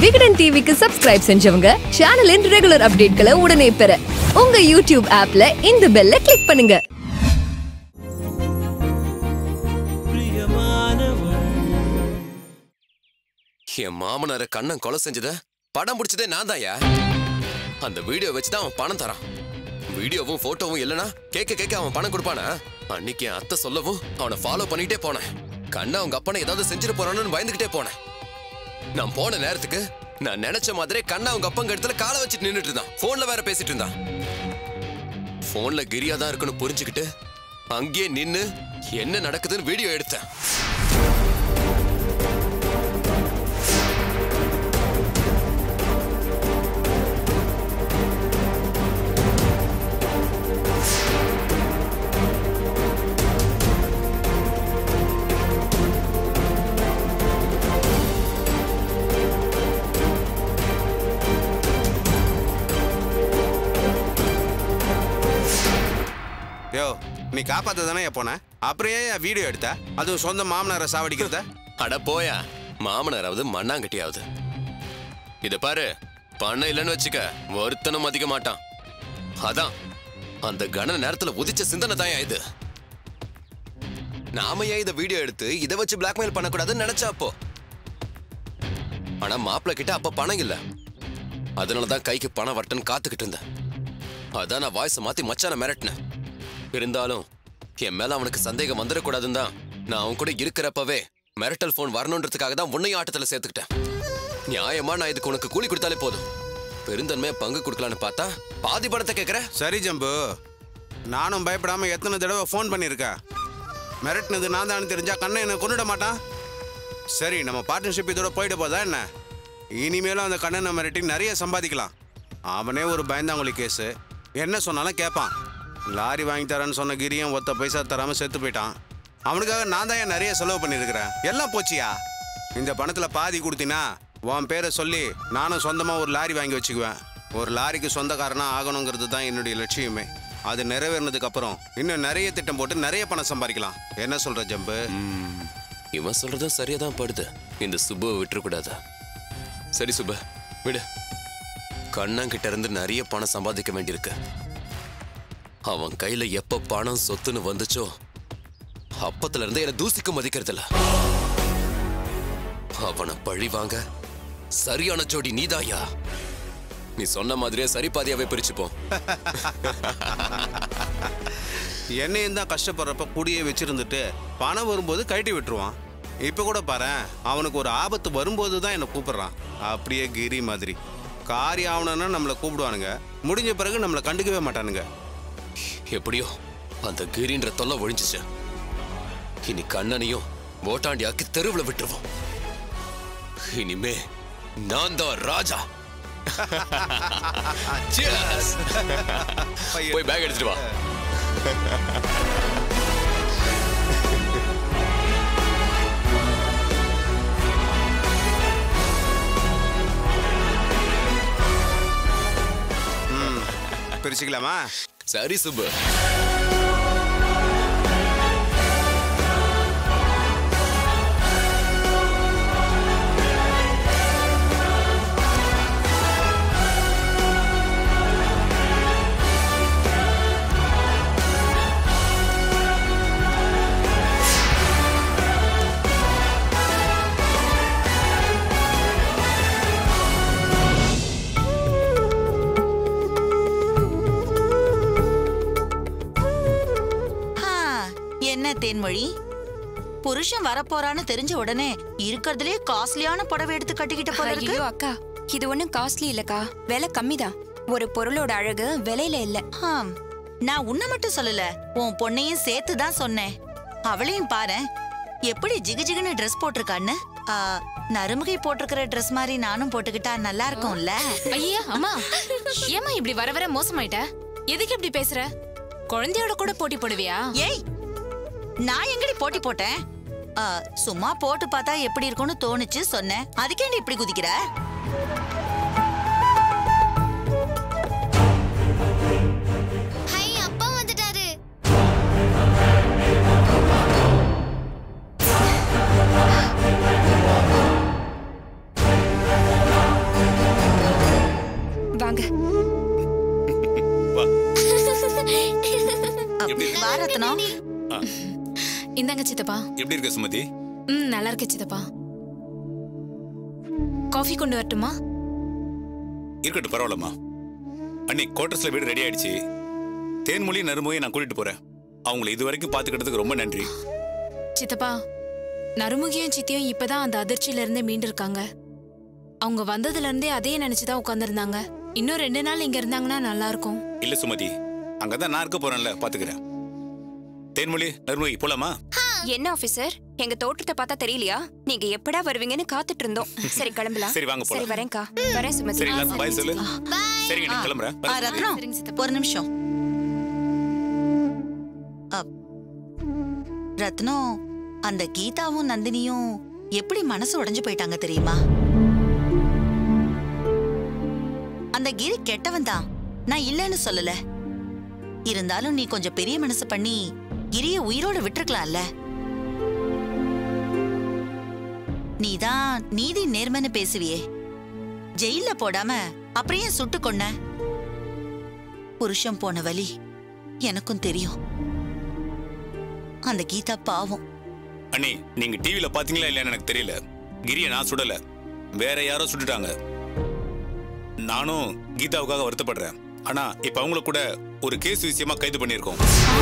விகடன் டிவிக்கு சப்ஸ்கிரைப் செஞ்சவங்க சேனலின் ரெகுலர் அப்டேட்களை உடனே பெற உங்க யூடியூப் ஆப்ல இந்த பெல்ல கிளிக் பண்ணுங்க என் மாமனார கண்ணன் கொலை செஞ்சத படம் பிடிச்சதே நான் தான்யா அந்த வீடியோ வச்சு தான் அவன் பணம் தரான் வீடியோவும் போட்டோவும் இல்லனா கேட்க கேட்க அவன் பணம் கொடுப்பானா அன்னைக்கு என் அத்தை சொல்லவும் அவனை ஃபாலோ பண்ணிட்டே போனேன் கண்ணா அவங்க அப்பனை ஏதாவது செஞ்சுட்டு போறான்னு பயந்துகிட்டே போனேன் நான் போன நேரத்துக்கு நான் நினைச்ச மாதிரி கண்ணா அவங்க அப்பங்க இடத்துல காலை வச்சுட்டு நின்னுட்டு இருந்தான் போன்ல வேற பேசிட்டு இருந்தான் போன்ல கிரியா தான் இருக்குன்னு புரிஞ்சுக்கிட்டு அங்கேயே நின்னு என்ன நடக்குதுன்னு வீடியோ எடுத்தேன் யோ நீ காப்பாத்த தானே போன அப்புறம் ஏன் வீடியோ எடுத்த அதுவும் சொந்த மாமனாரை சாவடிக்கிறத அட போயா மாமனாராவது மண்ணாங்கட்டியாவது இத பாரு பணம் இல்லைன்னு வச்சுக்க ஒருத்தனும் மதிக்க மாட்டான் அதான் அந்த கன நேரத்துல உதிச்ச சிந்தனை தான் இது நாம ஏன் இத வீடியோ எடுத்து இத வச்சு பிளாக்மெயில் பண்ணக்கூடாதுன்னு நினைச்சா அப்போ ஆனா மாப்பிள்ள கிட்ட அப்ப பணம் இல்ல அதனாலதான் கைக்கு பணம் வரட்டுன்னு காத்துக்கிட்டு இருந்தேன் அதான் நான் வாய்ஸை மாத்தி மச்சான மிரட்டினேன் இருந்தாலும் என் மேல அவனுக்கு சந்தேகம் வந்துடக்கூடாதுன்னு தான் நான் அவன் கூட இருக்கிறப்பவே மிரட்டல் ஃபோன் வரணுன்றதுக்காக தான் உன்னையும் ஆட்டத்துல சேர்த்துக்கிட்டேன் நியாயமா நான் இதுக்கு உனக்கு கூலி கொடுத்தாலே போதும் பெருந்தன்மையா பங்கு கொடுக்கலான்னு பார்த்தா பாதி பணத்தை கேட்கற சரி ஜம்பு நானும் பயப்படாம எத்தனை தடவை ஃபோன் பண்ணியிருக்கேன் மிரட்டினது நான் தான் தெரிஞ்சா கண்ணை என்னை கொண்டுட மாட்டான் சரி நம்ம பார்ட்னர்ஷிப் இதோட போயிட போதா என்ன இனிமேலும் அந்த கண்ணனை மிரட்டி நிறைய சம்பாதிக்கலாம் அவனே ஒரு பயந்தாங்குழி கேஸு என்ன சொன்னாலும் கேட்பான் லாரி வாங்கி தரேன்னு சொன்ன கிரியும் ஒத்த பைசா தராம செத்து போயிட்டான் அவனுக்காக நான் தான் ஏன் நிறைய செலவு பண்ணியிருக்கிறேன் எல்லாம் போச்சியா இந்த பணத்தில் பாதி கொடுத்தினா உன் பேரை சொல்லி நானும் சொந்தமாக ஒரு லாரி வாங்கி வச்சுக்குவேன் ஒரு லாரிக்கு சொந்தக்காரனா ஆகணுங்கிறது தான் என்னுடைய லட்சியமே அது நிறைவேறினதுக்கு அப்புறம் இன்னும் நிறைய திட்டம் போட்டு நிறைய பணம் சம்பாதிக்கலாம் என்ன சொல்ற ஜம்பு இவன் சொல்றதும் சரியா தான் படுது இந்த சுப்புவை விட்டுறக்கூடாது சரி சுப்பு விடு கண்ணங்கிட்ட இருந்து நிறைய பணம் சம்பாதிக்க வேண்டியிருக்கு அவன் கையில எப்ப பணம் சொத்துன்னு வந்துச்சோ அப்பத்துல இருந்து என்ன தூசிக்க மதிக்கிறதில்ல அவனை பழி வாங்க சரியான ஜோடி நீதாயா நீ சொன்ன மாதிரியே சரி பாதியாவே பிரிச்சுப்போம் என்னையும் தான் கஷ்டப்படுறப்ப கூடியே வச்சிருந்துட்டு பணம் வரும்போது கழட்டி விட்டுருவான் இப்போ கூட பாரேன் அவனுக்கு ஒரு ஆபத்து வரும்போது தான் என்னை கூப்பிடுறான் அப்படியே கிரி மாதிரி காரியம் ஆகணும்னா நம்மளை கூப்பிடுவானுங்க முடிஞ்ச பிறகு நம்மளை கண்டுக்கவே மாட்டானுங்க எப்படியோ அந்த கிரின்ற தொல்லை ஒழிஞ்சிச்சு இனி கண்ணனையும் ஓட்டாண்டியாக்கி தெருவுல விட்டுருவோம் இனிமே நான் தான் ராஜா Cheers. போய் பேக் எடுத்துட்டு வா பிரிச்சுக்கலாமா சரி சுப்பு ஆ, என்ன தேன்மொழி புருஷன் வரப்போறான்னு தெரிஞ்ச உடனே இருக்கறதுலே காஸ்ட்லியான புடவை எடுத்து கட்டிக்கிட்ட போல இருக்கு ஐயோ அக்கா இது ஒண்ணும் காஸ்ட்லி இல்லக்கா விலை கம்மிதான் ஒரு பொருளோட அழகு விலையில இல்ல ஆம், நான் உன்னை மட்டும் சொல்லல உன் பொண்ணையும் சேர்த்து தான் சொன்னேன் அவளையும் பாரேன் எப்படி ஜிகு ஜிகுன்னு ட்ரெஸ் போட்டிருக்கான்னு ஆ, நறுமுகை போட்டிருக்கிற ட்ரெஸ் மாதிரி நானும் போட்டுக்கிட்டா நல்லா இருக்கும்ல ஐயா அம்மா ஏம்மா இப்படி வர வர மோசமாயிட்ட எதுக்கு இப்படி பேசுற குழந்தையோட கூட போட்டி போடுவியா ஏய் நான் எங்கடி போட்டி போட்டேன் ஆ, சும்மா போட்டு பார்த்தா எப்படி இருக்கும்னு தோணுச்சு சொன்னேன் அதுக்கேண்டி இப்படி குதிக்கிற ஹை அப்பா வந்துட்டாரு எப்படி வா ரத்னம் இந்தாங்க சித்தப்பா எப்படி இருக்க சுமதி ம் நல்லா இருக்கு சித்தப்பா காஃபி கொண்டு வரட்டுமா இருக்கட்டும் பரவாயில்லம்மா அன்னை குவார்டர்ஸ்ல வீடு ரெடி ஆயிடுச்சு தேன்மொழி நறுமொழியை நான் கூட்டிட்டு போறேன் அவங்கள இது வரைக்கும் பாத்துக்கிட்டதுக்கு ரொம்ப நன்றி சித்தப்பா நறுமுகியும் சித்தியும் இப்பதான் அந்த அதிர்ச்சியில இருந்தே மீண்டு இருக்காங்க அவங்க வந்ததுல இருந்தே அதே நினைச்சுதான் உட்கார்ந்திருந்தாங்க இன்னும் ரெண்டு நாள் இங்க இருந்தாங்கன்னா நல்லா இருக்கும் இல்ல சுமதி அங்கதான் நான் இருக்க போறேன்ல பாத்துக்கிறேன் தேன்மொழி நறுமொழி போலாமா என்ன ஆபீசர் எங்க தோட்டத்தை பார்த்தா தெரியலையா நீங்க எப்படா வருவீங்கன்னு காத்துட்டு இருந்தோம் சரி கிளம்பலாம் சரி, வாங்க போலாம். சரி வரேன்க்கா வரேன் சுமதி சரி எல்லாரும் பாய் சொல்லு சரிங்க நீ ஆ, கிளம்புறேன் ஆ, ரத்னம் சரிங்க சித்தப்பா. ஒரு நிமிஷம் அ, ரத்னம் அந்த கீதாவும் நந்தினியும் எப்படி மனசு உடைஞ்சு போயிட்டாங்க தெரியுமா அந்த கிரி கெட்டவன் தான் நான் இல்லைன்னு சொல்லல இருந்தாலும் நீ கொஞ்சம் பெரிய மனசு பண்ணி கிரிய உயிரோட விட்டுருக்கலாம்ல நீதான் நீதி நேர்மைன்னு பேசுவியே ஜெயில போடாம அப்படியே சுட்டு கொன்ன புருஷன் போன வலி எனக்கும் தெரியும் அந்த கீதா பாவம் அண்ணி நீங்க டிவில பாத்தீங்களா இல்லையான்னு எனக்கு தெரியல கிரிய நான் சுடல வேற யாரோ சுட்டுட்டாங்க நானும் கீதாவுக்காக வருத்தப்படுறேன் ஆனா இப்ப அவங்கள கூட ஒரு கேஸ் விஷயமா கைது பண்ணியிருக்கோம்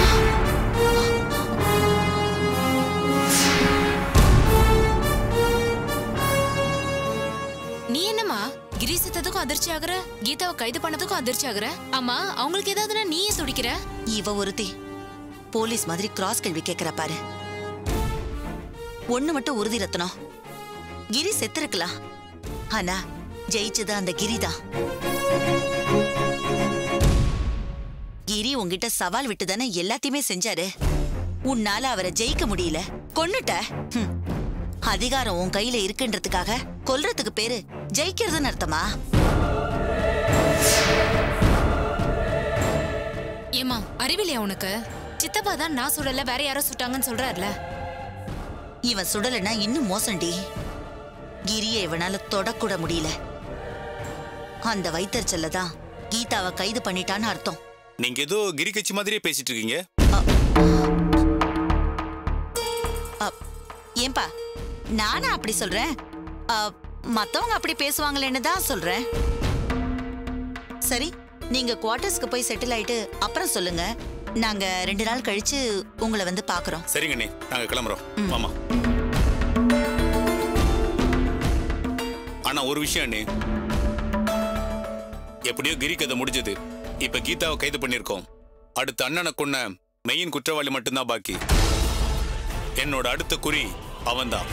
நீ என்னம்மா கிரி செத்ததுக்கும் அதிர்ச்சி ஆகுற கீதாவை கைது பண்ணதுக்கும் அதிர்ச்சி ஆகுற ஆமா அவங்களுக்கு ஏதாவதுனா நீ ஏன் துடிக்கிற இவ ஒருத்தி போலீஸ் மாதிரி கிராஸ் கேள்வி கேக்குற பாரு ஒண்ணு மட்டும் உறுதி ரத்னம் கிரி செத்திருக்கலாம் ஆனா ஜெயிச்சது அந்த கிரிதான் கிரி உன்கிட்ட சவால் விட்டு தானே எல்லாத்தையுமே செஞ்சாரு உன்னால அவரை ஜெயிக்க முடியல கொன்னுட்ட ஹம். அதிகாரம் உன் கையில இருக்குன்றதுக்காக கொல்றதுக்கு பேரு ஜெயிக்கிறதுன்னு அர்த்தமா ஏமா அறிவில்லையா உனக்கு சித்தப்பா தான் நான் சுடல வேற யாரோ சுட்டாங்கன்னு சொல்றாருல இவன் சுடலைன்னா இன்னும் மோசண்டி கிரிய இவனால தொடக்கூட முடியல அந்த வைத்தறிச்சல்ல தான் கீதாவை கைது பண்ணிட்டான்னு அர்த்தம் நீங்க ஏதோ கிரி கட்சி மாதிரியே பேசிட்டு இருக்கீங்க அ, ஏன்பா நானா அப்படி சொல்றேன் அ, மத்தவங்க அப்படி பேசுவாங்களேன்னு தான் சொல்றேன் சரி நீங்க குவார்ட்டர்ஸ்க்கு போய் செட்டில் ஆயிட்டு அப்புறம் சொல்லுங்க நாங்க ரெண்டு நாள் கழிச்சு உங்களை வந்து பாக்குறோம் சரிங்க அண்ணி நாங்க கிளம்புறோம் ஆமா ஆனா ஒரு விஷயம் அண்ணி எப்படியோ கிரி கதை முடிஞ்சது இப்ப கீதாவை கைது பண்ணிருக்கோம் அடுத்த அண்ணனை கொன்ன மெயின் குற்றவாளி மட்டும்தான் பாக்கி என்னோட அடுத்த குறி அவன்தான்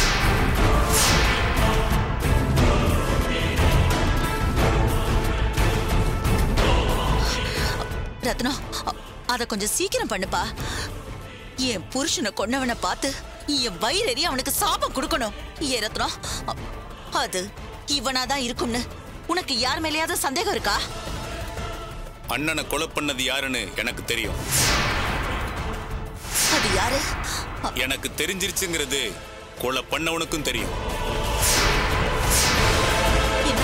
ரத்னம் அ- அத கொஞ்சம் சீக்கிரம் பண்ணுப்பா என் புருஷனை கொன்னவனை பார்த்து என் வயிறறி அவனுக்கு சாபம் கொடுக்கணும் ஏ ரத்னம் அ- அது இவனாதான் இருக்கும்னு உனக்கு யார் மேலேயாவது சந்தேகம் இருக்கா அண்ணனை கொலை பண்ணது யாருன்னு எனக்கு தெரியும் அது யாரு அ- எனக்கு தெரிஞ்சிருச்சுங்கிறது கொலை பண்ணவனுக்கும் தெரியும் என்ன?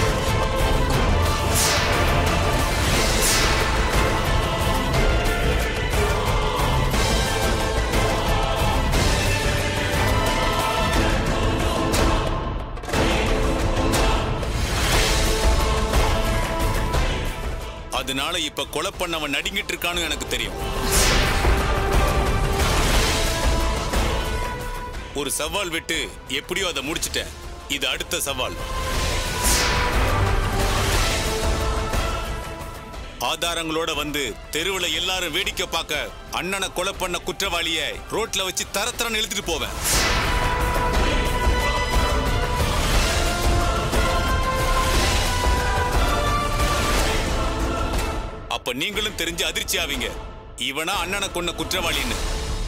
அதனால இப்ப கொலை பண்ணவன் நடுங்கிட்டு இருக்கான்னு எனக்கு தெரியும் ஒரு சவால் விட்டு எப்படியோ அதை முடிச்சிட்டேன் இது அடுத்த சவால் ஆதாரங்களோட வந்து தெருவுல எல்லாரும் வேடிக்கை பார்க்க அண்ணனை கொலை பண்ண குற்றவாளிய ரோட்ல வச்சு தரத்தரன்னு இழுத்துட்டு போவேன் அப்ப நீங்களும் தெரிஞ்சு அதிர்ச்சி ஆவீங்க இவனா அண்ணனை கொன்ன குற்றவாளின்னு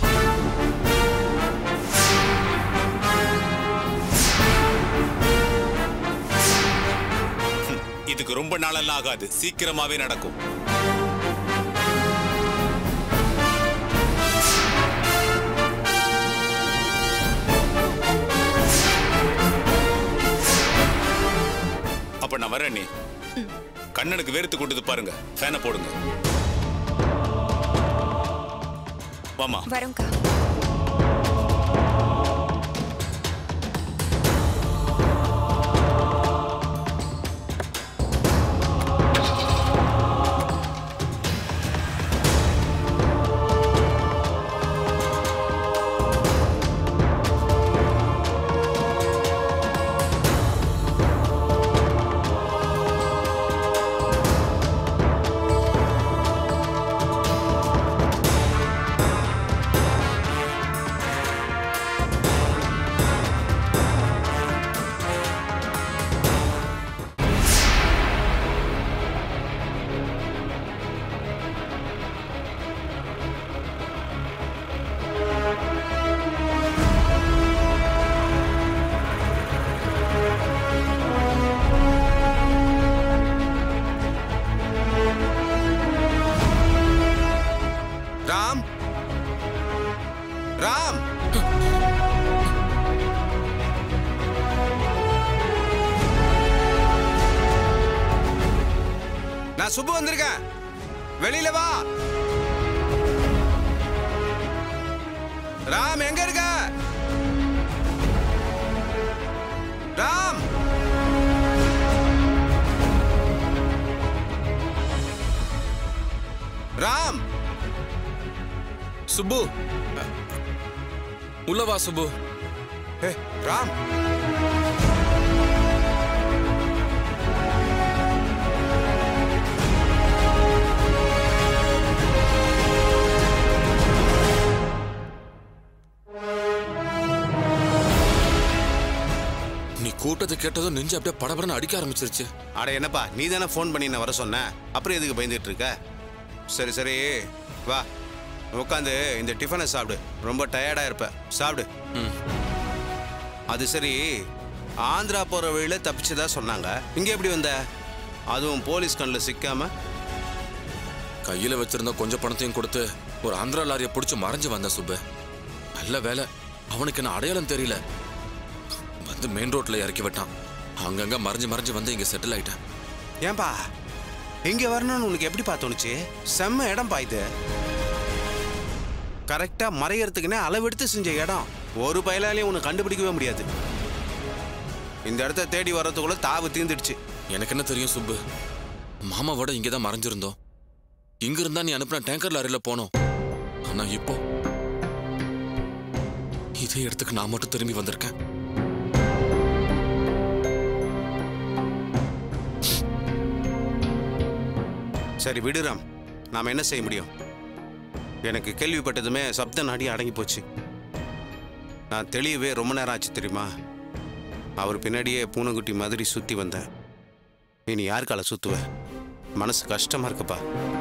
ஹம், இதுக்கு ரொம்ப நாளெல்லாம் ஆகாது சீக்கிரமாவே நடக்கும் அப்ப நான் வரேன் நீ கண்ணனுக்கு வேர்த்து கொண்டது பாருங்க ஃபேனை போடுங்க வாமா வரோம்க்கா ராம் ராம் நான் சுப்பு வந்திருக்கேன் வெளியில வா ராம் எங்க இருக்க ராம் ராம் சுப்பு உள்ள வா சுப்பு ஏ ராம் நீ கூட்டத்தை கேட்டதும் நெஞ்சு அப்படியே படபடன்னு அடிக்க ஆரம்பிச்சிருச்சு அட என்னப்பா நீ தானே ஃபோன் பண்ணி நான் வர சொன்ன அப்புறம் எதுக்கு பயந்துட்டு இருக்க சரி சரி வா உட்காந்து இந்த டிஃபனை சாப்பிடு ரொம்ப டயர்டா இருப்ப சாப்பிடு ம். அது சரி ஆந்திரா போற வழியில தப்பிச்சதா சொன்னாங்க இங்க எப்படி வந்த அதுவும் போலீஸ் கண்ணில் சிக்காம கையில வச்சிருந்த கொஞ்சம் பணத்தையும் கொடுத்து ஒரு ஆந்திரா லாரியை பிடிச்சு மறைஞ்சு வந்த சுப்பு நல்ல வேலை அவனுக்கு என்ன அடையாளம் தெரியல வந்து மெயின் ரோட்ல இறக்கி விட்டான் அங்கங்க மறைஞ்சு மறைஞ்சு வந்து இங்க செட்டில் ஆயிட்டேன் ஏன்பா இங்க வரணும்னு உனக்கு எப்படி தோணுச்சு செம்ம இடம் பா இது கரெக்டா மறையறதுக்குன்னே அளவெடுத்து செஞ்ச இடம் ஒரு பயலாலையும் உன்னை கண்டுபிடிக்கவே முடியாது இந்த இடத்த தேடி வர்றதுக்குள்ள தாவு தீர்ந்துடுச்சு எனக்கு என்ன தெரியும் சுப்பு மாமாவோட இங்க தான் மறைஞ்சிருந்தோம் இங்க இருந்தா நீ அனுப்பின டேங்கர் லாரியில போனோம் ஆனா இப்போ இதே இடத்துக்கு நான் மட்டும் திரும்பி வந்திருக்கேன் சரி விடுராம் நாம என்ன செய்ய முடியும் எனக்கு கேள்விப்பட்டதுமே சப்த நாடி அடங்கி போச்சு நான் தெளியவே ரொம்ப நேரம் ஆச்சு தெரியுமா அவர் பின்னாடியே பூனைக்குட்டி மாதிரி சுத்தி வந்தேன் இனி யார் காலை சுத்துவ மனசு கஷ்டமா இருக்குப்பா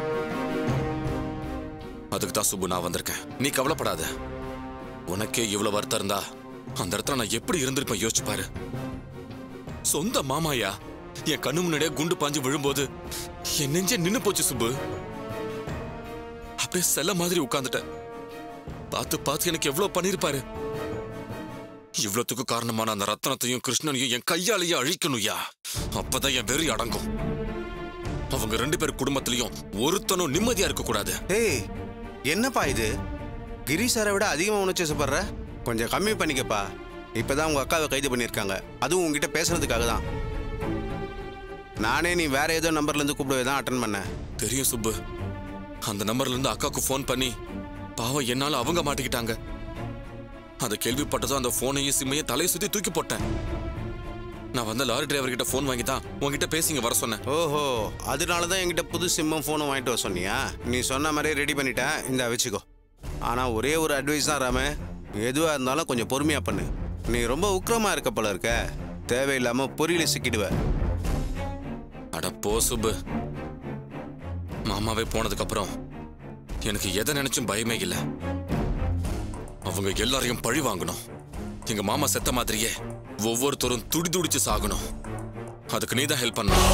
அதுக்கு தான் சுப்பு நான் வந்திருக்கேன் நீ கவலைப்படாத உனக்கே இவ்வளவு வருத்தம் இருந்தா அந்த இடத்துல நான் எப்படி இருந்திருப்பேன் யோசிச்சு பாரு சொந்த மாமாயா என் கண்ணு முன்னாடியே குண்டு பாஞ்சு விழும்போது என் நெஞ்சே நின்னு போச்சு சுப்பு அப்படியே செல்ல மாதிரி உட்கார்ந்துட்டேன் பார்த்து பார்த்து எனக்கு எவ்வளவு பண்ணிருப்பாரு இவ்வளவுக்கு காரணமான அந்த ரத்தனத்தையும் கிருஷ்ணனையும் என் கையாலேயே அழிக்கணும்யா அப்பதான் என் வெறி அடங்கும் அவங்க ரெண்டு பேர் குடும்பத்திலையும் ஒருத்தனும் நிம்மதியா இருக்க கூடாது ஏய் என்னப்பா இது கிரி சாரை விட அதிகமாக உணர்ச்சி வசப்படுற கொஞ்சம் கம்மி பண்ணிக்கப்பா இப்பதான் உங்க அக்காவை கைது பண்ணியிருக்காங்க அதுவும் உங்ககிட்ட பேசுறதுக்காக தான் நானே நீ வேற ஏதோ நம்பர்ல இருந்து கூப்பிடவே தான் அட்டன் பண்ணேன் தெரியும் சுப்பு அந்த நம்பர்ல இருந்து அக்காவுக்கு ஃபோன் பண்ணி பாவம் என்னால அவங்க மாட்டிக்கிட்டாங்க அதை கேள்விப்பட்டதும் அந்த போனையும் சிம்மையும் தலையை சுத்தி தூக்கி போட்டேன் நான் வந்த லாரி டிரைவர் கிட்ட ஃபோன் வாங்கி தான் உங்ககிட்ட பேசிங்க வர சொன்னேன் ஓஹோ அதனால தான் என்கிட்ட புது சிம்மும் ஃபோனும் வாங்கிட்டு வர சொன்னியா நீ சொன்ன மாதிரியே ரெடி பண்ணிட்டேன் இந்த வச்சுக்கோ ஆனால் ஒரே ஒரு அட்வைஸ் தான் ராம எதுவாக இருந்தாலும் கொஞ்சம் பொறுமையாக பண்ணு நீ ரொம்ப உக்கிரமா இருக்க போல இருக்க தேவையில்லாமல் பொறியில சிக்கிடுவ அட போ சுப்பு மாமாவே போனதுக்கு அப்புறம் எனக்கு எதை நினைச்சும் பயமே இல்ல அவங்க எல்லாரையும் பழி வாங்கணும் எங்க மாமா செத்த மாதிரியே ஒவ்வொருத்தரும் துடி துடிச்சு சாகணும் அதுக்கு நீ தான் ஹெல்ப் பண்ணணும்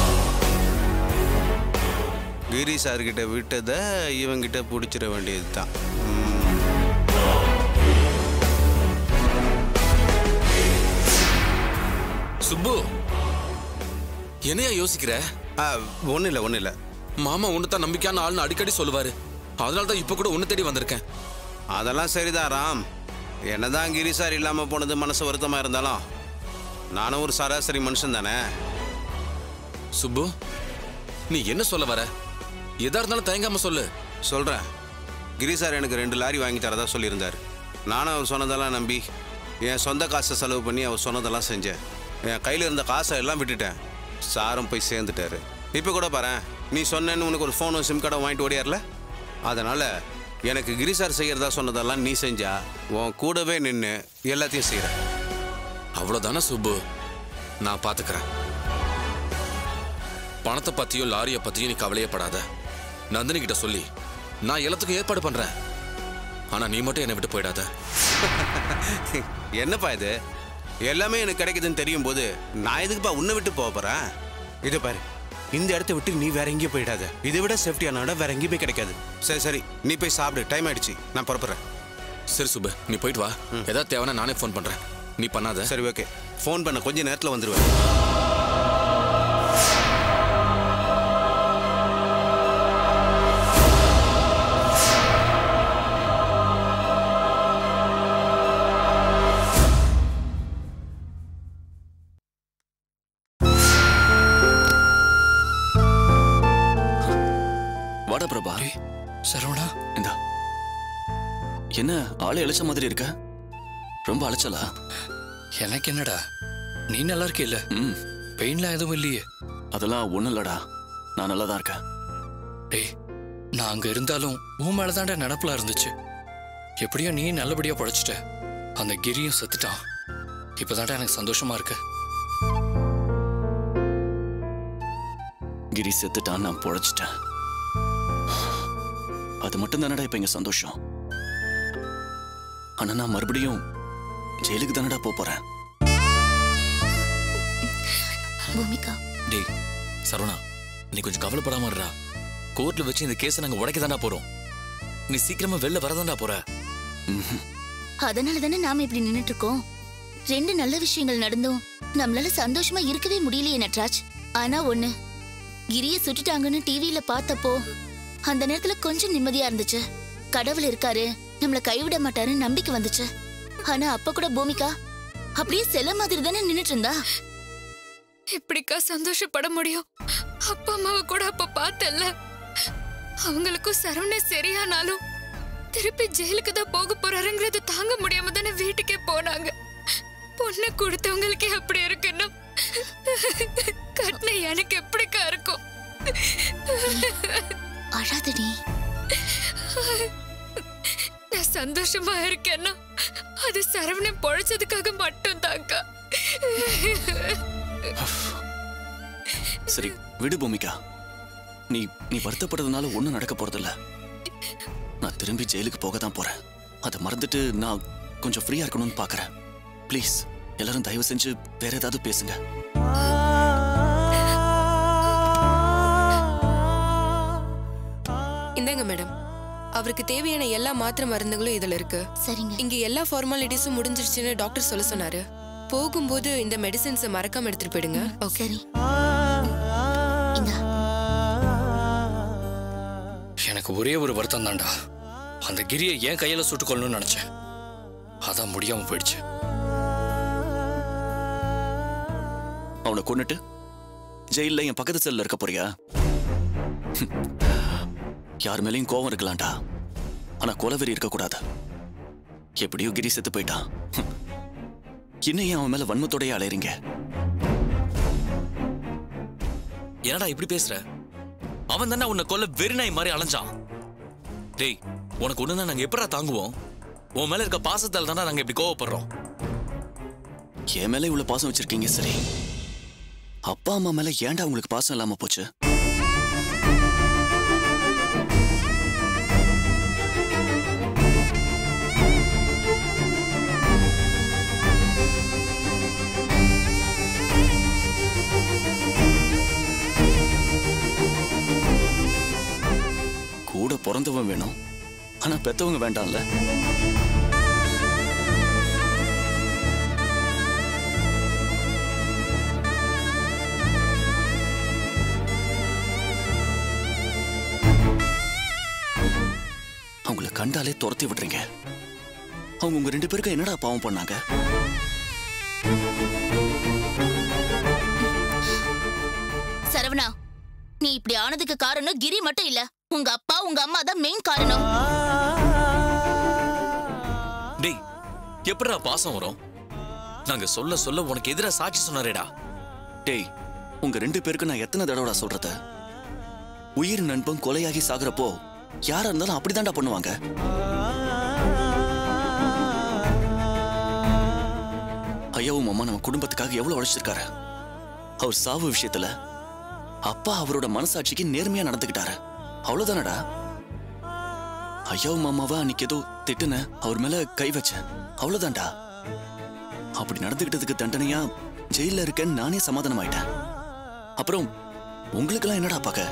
கிரி சார்கிட்ட விட்டதை இவங்கிட்ட பிடிச்சிட வேண்டியது தான் சுப்பு என்னையா யோசிக்கிற ஒன்றும் இல்லை ஒன்றும் இல்லை மாமா உன்னை தான் நம்பிக்கையான ஆள்னு அடிக்கடி சொல்லுவாரு அதனால தான் இப்ப கூட உன்னை தேடி வந்திருக்கேன் அதெல்லாம் சரிதான் ராம் என்னதான் கிரி சார் இல்லாமல் போனது மனசு வருத்தமாக இருந்தாலும் நானும் ஒரு சராசரி மனுஷன் தானே சுப்பு நீ என்ன சொல்ல வர எதா இருந்தாலும் தயங்காம சொல்லு சொல்கிறேன் கிரி சார் எனக்கு ரெண்டு லாரி வாங்கி தரதா சொல்லியிருந்தார் நானும் அவர் சொன்னதெல்லாம் நம்பி என் சொந்த காசை செலவு பண்ணி அவர் சொன்னதெல்லாம் செஞ்சேன் என் கையில் இருந்த காசை எல்லாம் விட்டுட்டேன் சாரும் போய் சேர்ந்துட்டாரு இப்போ கூட பாரேன் நீ சொன்னேன்னு உனக்கு ஒரு ஃபோனும் சிம் கார்டும் வாங்கிட்டு ஓடியார்ல அதனால் எனக்கு கிரி சார் செய்கிறதா சொன்னதெல்லாம் நீ செஞ்சா உன் கூடவே நின்று எல்லாத்தையும் செய்கிற அவ்வளவுதானே சுப்பு நான் பாத்துக்கிறேன் பணத்தை பத்தியும் லாரிய பத்தியும் நீ கவலையப்படாத நந்தினி கிட்ட சொல்லி நான் எல்லாத்துக்கும் ஏற்பாடு பண்றேன் ஆனா நீ மட்டும் என்னை விட்டு போயிடாத என்னப்பா இது எல்லாமே எனக்கு கிடைக்குதுன்னு தெரியும் போது நான் எதுக்குப்பா உன்னை விட்டு போக போறேன் இதை பாரு இந்த இடத்த விட்டு நீ வேற எங்கேயும் போயிடாத இதை விட சேஃப்டியான இடம் வேற எங்கேயுமே கிடைக்காது சரி சரி நீ போய் சாப்பிடு டைம் ஆயிடுச்சு நான் புறப்படுறேன் சரி சுப்பு நீ போயிட்டு வா ஏதாவது தேவைன்னா நானே ஃபோன் பண்றேன் நீ பண்ணாத சரி ஓகே ஃபோன் பண்ண கொஞ்ச நேரத்தில் வந்துடுவேன் வாடா பிரபா சரவணா இந்தா என்ன ஆளே அழைச்ச மாதிரி இருக்க ரொம்ப அழைச்சலா எனக்கு என்னடா நீ நல்லா இருக்க இல்ல ம் பெயின்லாம் எதுவும் இல்லையே அதெல்லாம் ஒண்ணும் இல்லடா நான் நல்லா தான் இருக்கேன் டேய் நான் அங்க இருந்தாலும் உன் மேலதான்டா நினப்புல இருந்துச்சு எப்படியோ நீ நல்லபடியா பழைச்சிட்ட அந்த கிரியும் செத்துட்டான் இப்பதான்டா எனக்கு சந்தோஷமா இருக்கு கிரி செத்துட்டான் நான் பொழைச்சிட்டேன் அது மட்டும் தானடா இப்ப இங்க சந்தோஷம் ஆனா நான் மறுபடியும் ஜெயிலுக்கு தானடா போப் போறேன் பூமிகா டேய் சரவணா நீ கொஞ்சம் கவலைப்படாம இருடா கோர்ட்ல வச்சு இந்த கேஸை நாங்க உடைக்க தாண்டா போறோம் நீ சீக்கிரமா வெளில வரதாண்டா போற அதனால தானே நாம இப்படி நின்னுட்டு இருக்கோம் ரெண்டு நல்ல விஷயங்கள் நடந்தும் நம்மளால சந்தோஷமா இருக்கவே முடியலையே நட்ராஜ் ஆனா ஒண்ணு கிரிய சுட்டுட்டாங்கன்னு டிவியில பார்த்தப்போ அந்த நேரத்துல கொஞ்சம் நிம்மதியா இருந்துச்சு கடவுள் இருக்காரு நம்மள கைவிட மாட்டாருன்னு நம்பிக்கை வந்துச்சு ஆனா அப்ப கூட பூமிகா அப்படியே செல்ல மாதிரி தானே நின்னுட்டு இருந்தா இப்படிக்கா சந்தோஷப்பட முடியும் அப்பா அம்மாவை கூட அப்ப பார்த்தல்ல அவங்களுக்கும் சரவணே சரியானாலும் திருப்பி ஜெயிலுக்கு தான் போக போறாருங்கிறது தாங்க முடியாம தானே வீட்டுக்கே போனாங்க பொண்ணு கொடுத்தவங்களுக்கே அப்படி இருக்குன்னா கட்டின எனக்கு எப்படிக்கா இருக்கும் அழாதடி நான் சந்தோஷமா இருக்கேன்னா அது சரவணன் பொழைச்சதுக்காக மட்டும் தாக்கா சரி விடு பூமிகா நீ நீ வருத்தப்படுறதுனால ஒண்ணும் நடக்க போறதில்ல நான் திரும்பி ஜெயிலுக்கு போக தான் போறேன் அதை மறந்துட்டு நான் கொஞ்சம் ஃப்ரீயா இருக்கணும்னு பாக்குறேன் ப்ளீஸ் எல்லாரும் தயவு செஞ்சு வேற ஏதாவது பேசுங்க இந்தாங்க மேடம் அவருக்கு தேவையான எல்லா மாத்திரை மருந்துகளும் இதுல இருக்கு சரிங்க இங்க எல்லா ஃபார்மாலிட்டிஸும் முடிஞ்சிருச்சுன்னு டாக்டர் சொல்ல சொன்னாரு போகும்போது இந்த மெடிசின்ஸை மறக்காம எடுத்துட்டு போயிடுங்க ஓகே சரி இந்தா எனக்கு ஒரே ஒரு வருத்தம் தான்டா அந்த கிரியை என் கையில சுட்டுக் கொள்ளணும்னு நினைச்சேன் அதான் முடியாம போயிடுச்சு அவனை கொன்னுட்டு ஜெயில்ல என் பக்கத்து செல்ல இருக்க போறியா ஹம். யார் மேலேயும் கோவம் இருக்கலாம்டா ஆனா கொலவெறி இருக்கக்கூடாது எப்படியோ கிரி செத்து போயிட்டான் ஹம். இன்னும் ஏன் அவன் மேல வன்மத்தோடயே அலையறீங்க என்னடா இப்படி பேசுற அவன் தானே உன்னை கொல்ல வெறிநாய் மாதிரி அலைஞ்சான் டேய் உனக்கு ஒண்ணுதான் நாங்க எப்படா தாங்குவோம் உன் மேல இருக்க பாசத்தால தானே நாங்க இப்படி கோவப்படுறோம் என் மேல இவ்வளவு பாசம் வச்சிருக்கீங்க சரி அப்பா அம்மா மேல ஏன்டா உங்களுக்கு பாசம் இல்லாம போச்சு கூட பிறந்தவன் வேணும் ஆனா பெத்தவங்க வேண்டாம்ல அவங்கள கண்டாலே துரத்தி விடுறீங்க அவங்க உங்க ரெண்டு பேருக்கும் என்னடா பாவம் பண்ணாங்க சரவணா நீ இப்படி ஆனதுக்கு காரணம் கிரி மட்டும் இல்ல உங்க அப்பா உங்க அம்மா தான் மெயின் காரணம் டேய் எப்படிடா பாசம் வரும் நாங்க சொல்ல சொல்ல உனக்கு எதிரா சாட்சி சொன்னாரேடா டேய் உங்க ரெண்டு பேருக்கு நான் எத்தனை தடவைடா சொல்றது உயிர் நண்பன் கொலையாகி சாகுறப்போ யாரா இருந்தாலும் அப்படிதான்டா பண்ணுவாங்க ஐயாவும் அம்மா நம்ம குடும்பத்துக்காக எவ்வளவு உழைச்சிருக்காரு அவர் சாவு விஷயத்துல அப்பா அவரோட மனசாட்சிக்கு நேர்மையா நடந்துக்கிட்டாரு அவ்வளவுதானடா ஐயாவும் அம்மாவா அன்னைக்கு ஏதோ திட்டுன அவர் மேல கை வச்சேன் அவ்வளவுதான்டா அப்படி நடந்துகிட்டதுக்கு தண்டனையா ஜெயில இருக்கேன்னு நானே சமாதானம் ஆயிட்டேன் அப்புறம் உங்களுக்கெல்லாம் என்னடா பார்க்க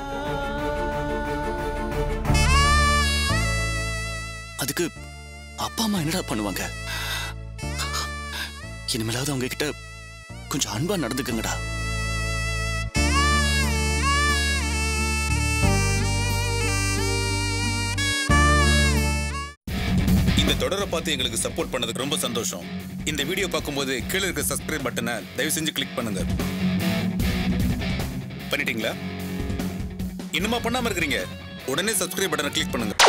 அதுக்கு அப்பா அம்மா என்னடா பண்ணுவாங்க இனிமேலாவது அவங்க கிட்ட கொஞ்சம் அன்பா நடந்துக்குங்கடா இந்த தொடரை பார்த்து எங்களுக்கு சப்போர்ட் பண்ணதுக்கு ரொம்ப சந்தோஷம் இந்த வீடியோ பார்க்கும்போது கீழே இருக்க சப்ஸ்கிரைப் பட்டனை தயவு செஞ்சு கிளிக் பண்ணுங்க பண்ணிட்டீங்களா இன்னுமா பண்ணாம இருக்கிறீங்க உடனே சப்ஸ்கிரைப் பட்டனை கிளிக் பண்ணுங்க